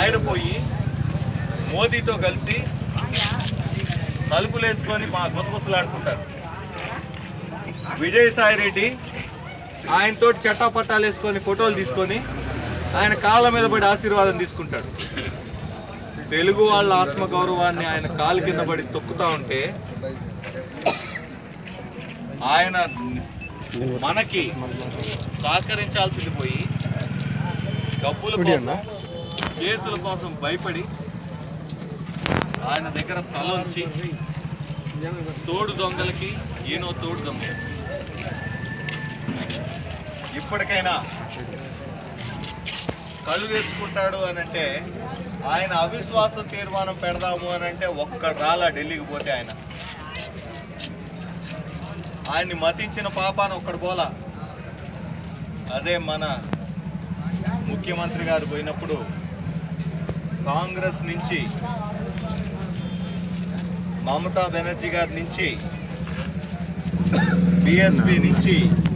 ఆయన పోయి మోదీతో కలిసి తలుపులు వేసుకొని మా గుసగుసలాడుకుంటారు విజయసాయి రెడ్డి ఆయనతో చట్టాపట్టాలు వేసుకొని ఫోటోలు తీసుకొని ఆయన కాళ్ళ మీద పడి ఆశీర్వాదం తీసుకుంటాడు తెలుగు వాళ్ళ ఆత్మగౌరవాన్ని ఆయన కాలు కింద పడి తొక్కుతా ఉంటే ఆయన మనకి సహకరించాల్సింది పోయి డబ్బుల కోసం కేసుల కోసం భయపడి ఆయన దగ్గర తలొంచి తోడు దొంగలకి ఈయనో తోడు దొంగ ఇప్పటికైనా కళ్ళు తెచ్చుకుంటాడు అని అంటే ఆయన అవిశ్వాస తీర్మానం పెడదాము అని అంటే ఒక్కడు రాలా ఢిల్లీకి పోతే ఆయన ఆయన్ని మతించిన పాపాన ఒక్కడు పోలా అదే మన ముఖ్యమంత్రి గారు పోయినప్పుడు కాంగ్రెస్ నుంచి మమతా బెనర్జీ గారి నుంచి బిఎస్పి నుంచి